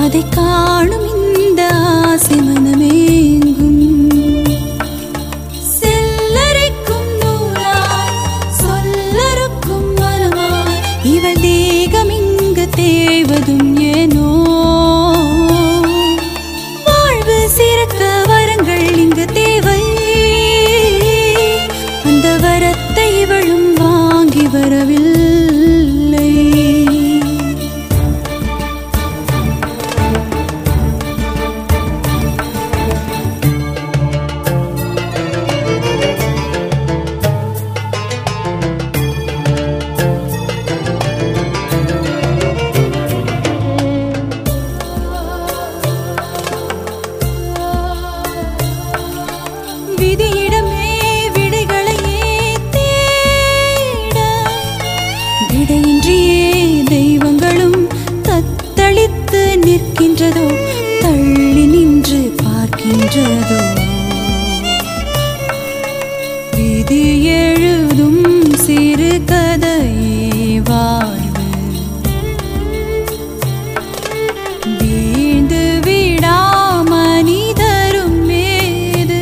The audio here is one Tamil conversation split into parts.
அதை காணும் இந்த ஆசை மனமேங்கும் செல்லரைக்கும் நூலாய் சொல்லருக்கும் மனமாய் இவள் தேகம் இங்கு தேவதும் ஏனோ வாழ்வு சிறக்க வரங்கள் இங்கு தேவை அந்த வரத்தை இவளும் வாங்கி வரவில்லை விதியிடமே விடைகளையே தேட விடையின்றியே தெய்வங்களும் தத்தளித்து நிற்கின்றதோ தள்ளி நின்று பார்க்கின்றதோ விதி எழுதும் சிறு கதையே வாழ்வு வீழ்ந்து விடா மனிதரும் மேது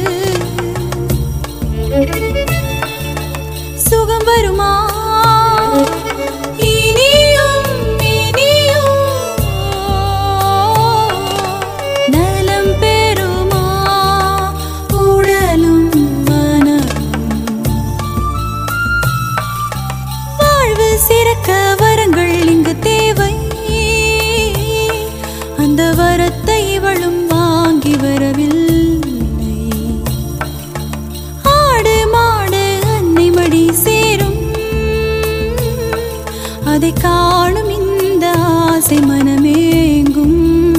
சுகம் வருமா இனியும் இனியும் நலம் பெறுமா உடலும் மனமும் வாழ்வு சிறக்க வரங்கள் இங்கு தேவை அந்த வரத்தை இவளும் வாங்கி வரவில்லை ஆடு மாடு அன்னை மடி சேரும் அதை காணும் இந்த ஆசை மனமேங்கும்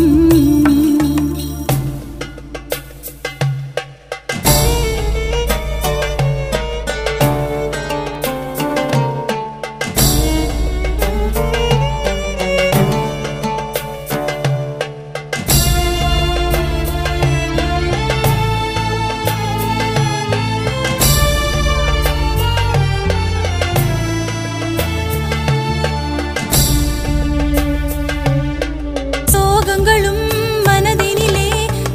சோகங்களும் மனதினிலே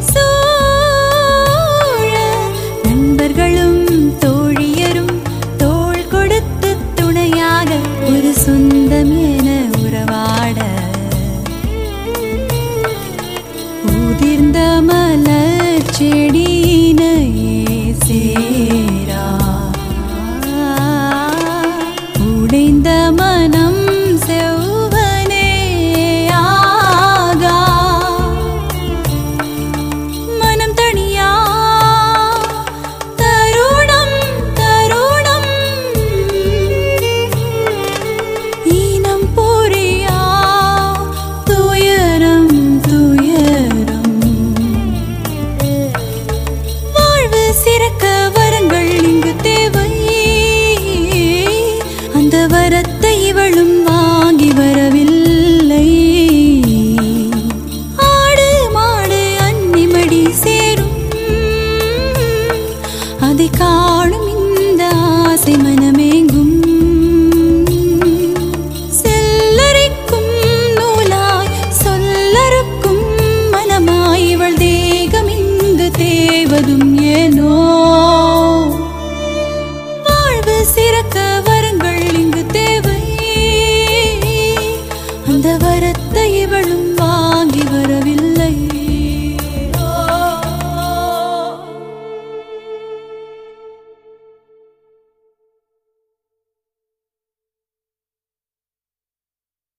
சூழ நண்பர்களும் தோழியரும் தோள் கொடுத்து துணையாக ஒரு சொந்தம் என உறவாட உதிர்ந்த மலர் செடி